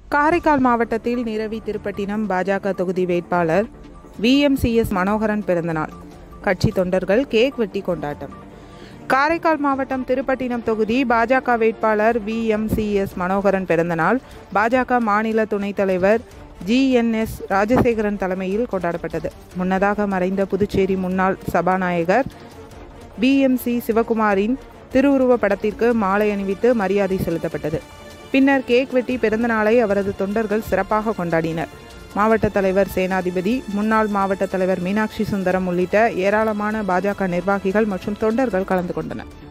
காரைக்கால் மாவட்டத்தில் நிரவி திருப்பட்டினம் பாஜக தொகுதி வேட்பாளர் விஎம்சிஎஸ் மனோகரன் பிறந்தநாள் கட்சி தொண்டர்கள் கேக் வெட்டி கொண்டாட்டம் காரைக்கால் மாவட்டம் திருப்பட்டினம் தொகுதி பாஜக வேட்பாளர் விஎம்சிஎஸ் மனோகரன் பிறந்தநாள் பாஜக மாநில துணைத் தலைவர் ஜிஎன்எஸ் ராஜசேகரன் தலைமையில் கொண்டாடப்பட்டது முன்னதாக மறைந்த புதுச்சேரி முன்னாள் சபாநாயகர் பிஎம்சி சிவகுமாரின் திருவுருவப் படத்திற்கு மாலை அணிவித்து மரியாதை செலுத்தப்பட்டது பின்னர் கேக் வெட்டி பிறந்தநாளை அவரது தொண்டர்கள் சிறப்பாக கொண்டாடினர் மாவட்ட தலைவர் சேனாதிபதி முன்னாள் மாவட்ட தலைவர் மீனாட்சி சுந்தரம் உள்ளிட்ட ஏராளமான பாஜக நிர்வாகிகள் மற்றும் தொண்டர்கள் கலந்து கொண்டனர்